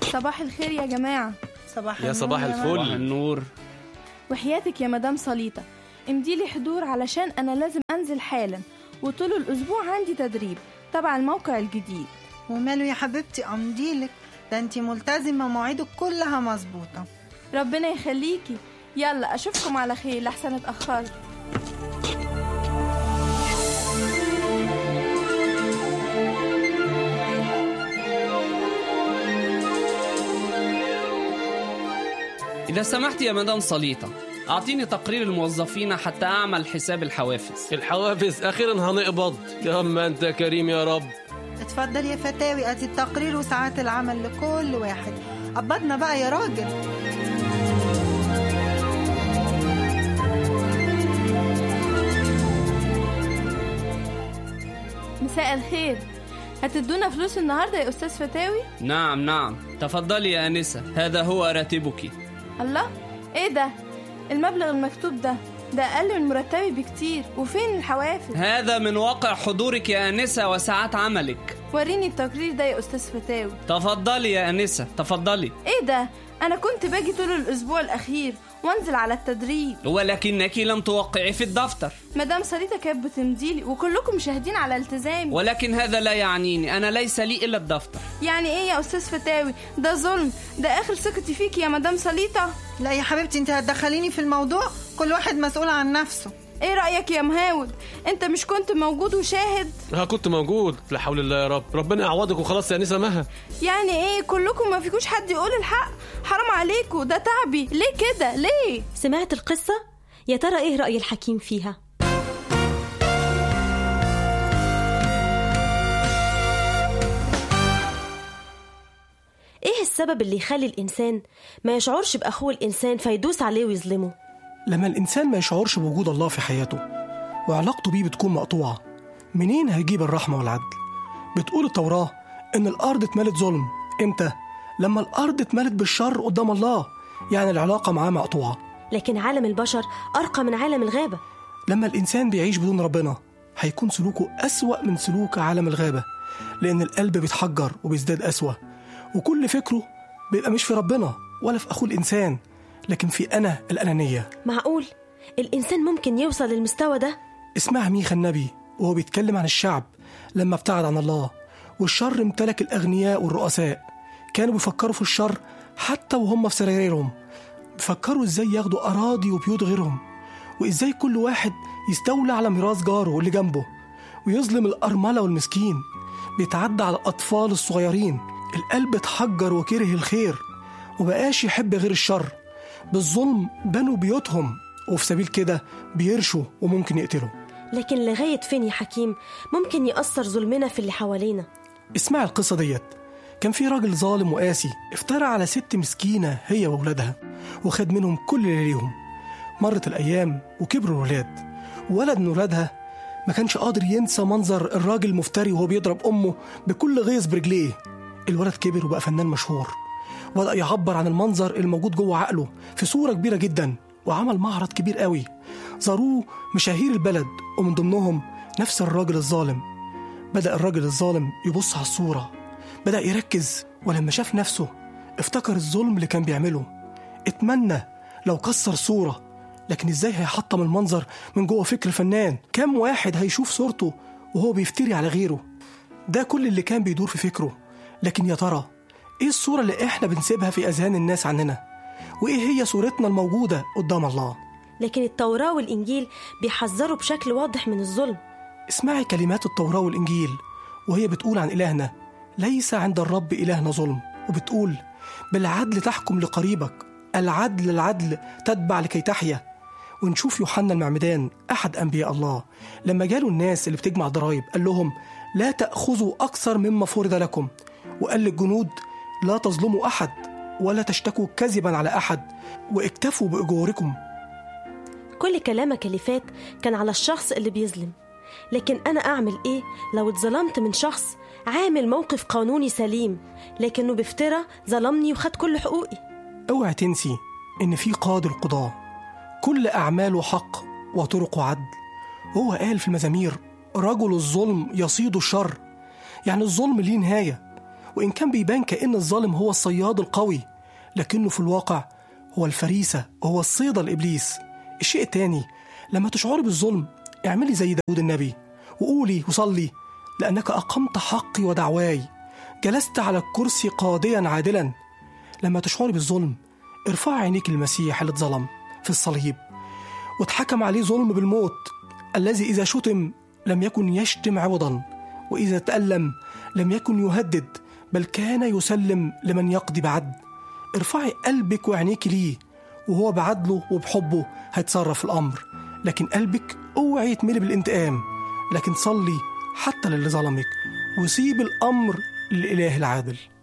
صباح الخير يا جماعة صباح يا صباح النور يا الفل. مريم. النور وحياتك يا مدام صليطة امديلي حضور علشان أنا لازم أنزل حالا وطول الأسبوع عندي تدريب تبع الموقع الجديد وماله يا حبيبتي امضيلك ده انتي ملتزمه مواعيدك كلها مظبوطه ربنا يخليكي يلا أشوفكم على خير لحسن اتأخرت إذا سمحت يا مدام صليطة أعطيني تقرير الموظفين حتى أعمل حساب الحوافز الحوافز اخيرا هنقبض يا اما انت كريم يا رب اتفضل يا فتاوي ادي التقرير وساعات العمل لكل واحد قبضنا بقى يا راجل مساء الخير هتدونا فلوس النهاردة يا أستاذ فتاوي نعم نعم تفضلي يا أنسة هذا هو راتبك الله ايه ده المبلغ المكتوب ده ده أقل من مرتبي بكتير وفين الحوافز هذا من واقع حضورك يا أنسة وساعات عملك وريني التقرير ده يا أستاذ فتاوي تفضلي يا أنسة تفضلي ايه ده انا كنت باجي طول الاسبوع الاخير وانزل على التدريب ولكنك لم توقعي في الدفتر مدام ساريتا كانت بتمضيلي وكلكم شاهدين على التزامي ولكن هذا لا يعنيني أنا ليس لي إلا الدفتر يعني ايه يا استاذ فتاوي ده ظلم ده اخر ثقتي فيكي يا مدام سليطة لا يا حبيبتي انت هتدخليني في الموضوع كل واحد مسؤول عن نفسه ايه رايك يا مهاود انت مش كنت موجود وشاهد ها كنت موجود لا حول الله يا رب ربنا يعوضك وخلاص يا نسا مها يعني ايه كلكم ما فيكوش حد يقول الحق حرام عليكم ده تعبي ليه كده ليه سمعت القصة؟ يا ترى إيه رأي الحكيم فيها؟ إيه السبب اللي يخلي الإنسان ما يشعرش بأخوه الإنسان فيدوس عليه ويظلمه؟ لما الإنسان ما يشعرش بوجود الله في حياته وعلاقته بيه بتكون مقطوعة منين هيجيب الرحمة والعدل؟ بتقول التوراة إن الأرض اتملت ظلم إمتى؟ لما الأرض اتملت بالشر قدام الله يعني العلاقة معاه مقطوعة لكن عالم البشر أرقى من عالم الغابة لما الإنسان بيعيش بدون ربنا هيكون سلوكه أسوأ من سلوك عالم الغابة لأن القلب بيتحجر وبيزداد أسوأ وكل فكره بيبقى مش في ربنا ولا في أخوه الإنسان لكن في أنا الأنانية معقول الإنسان ممكن يوصل للمستوى ده؟ اسمع ميخا النبي وهو بيتكلم عن الشعب لما ابتعد عن الله والشر امتلك الأغنياء والرؤساء كانوا بيفكروا في الشر حتى وهم في سرايرهم بيفكروا ازاي ياخدوا أراضي وبيوت غيرهم وازاي كل واحد يستولى على ميراث جاره اللي جنبه ويظلم الأرملة والمسكين بيتعدى على الأطفال الصغيرين القلب اتحجر وكره الخير وبقاش يحب غير الشر بالظلم بنوا بيوتهم وفي سبيل كده بيرشوا وممكن يقتلوا لكن لغاية فين يا حكيم ممكن يأثر ظلمنا في اللي حوالينا اسمع القصة ديت كان في راجل ظالم وقاسي افترى على ست مسكينة هي وولادها وخد منهم كل اللي ليهم مرت الأيام وكبروا الولاد ولد من ولادها ما كانش قادر ينسى منظر الراجل المفتري وهو بيضرب أمه بكل غيظ برجليه الولد كبر وبقى فنان مشهور وبدأ يعبر عن المنظر الموجود جوه عقله في صورة كبيرة جدا وعمل معرض كبير قوي زاروه مشاهير البلد ومن ضمنهم نفس الراجل الظالم بدأ الراجل الظالم يبص على الصورة بدأ يركز ولما شاف نفسه افتكر الظلم اللي كان بيعمله اتمنى لو كسر صورة لكن ازاي هيحطم المنظر من جوه فكر فنان كم واحد هيشوف صورته وهو بيفتري على غيره ده كل اللي كان بيدور في فكره لكن يا ترى ايه الصورة اللي احنا بنسيبها في اذهان الناس عننا وايه هي صورتنا الموجودة قدام الله لكن التوراة والإنجيل بيحذروا بشكل واضح من الظلم اسمعي كلمات التوراة والإنجيل وهي بتقول عن إلهنا ليس عند الرب إلهنا ظلم وبتقول بالعدل تحكم لقريبك العدل العدل تتبع لكي تحيا ونشوف يوحنا المعمدان أحد أنبياء الله لما جاله الناس اللي بتجمع ضرائب قال لهم لا تأخذوا أكثر مما فرض لكم وقال للجنود لا تظلموا أحد ولا تشتكوا كذبا على أحد واكتفوا بأجوركم كل كلامك اللي فات كان على الشخص اللي بيظلم لكن أنا أعمل إيه لو اتظلمت من شخص عامل موقف قانوني سليم لكنه بافترى ظلمني وخد كل حقوقي اوعي تنسي ان في قاضي القضاة كل اعماله حق وطرقه عدل هو قال في المزامير رجل الظلم يصيد الشر يعني الظلم ليه نهايه وإن كان بيبان كأن الظالم هو الصياد القوي لكنه في الواقع هو الفريسة وهو الصيدة لإبليس الشيء التاني لما تشعري بالظلم اعملي زي داود النبي وقولي وصلي لأنك أقمت حقي ودعواي جلست على الكرسي قاضيا عادلا لما تشعري بالظلم ارفعي عينيك للمسيح اللي اتظلم في الصليب واتحكم عليه ظلم بالموت الذي إذا شتم لم يكن يشتم عوضا وإذا تألم لم يكن يهدد بل كان يسلم لمن يقضي بعدل ارفعي قلبك وعينيك ليه وهو بعدله وبحبه هيتصرف الأمر لكن قلبك اوعي يتملي بالانتقام لكن صلي حتى للي ظلمك وسيب الأمر للإله العادل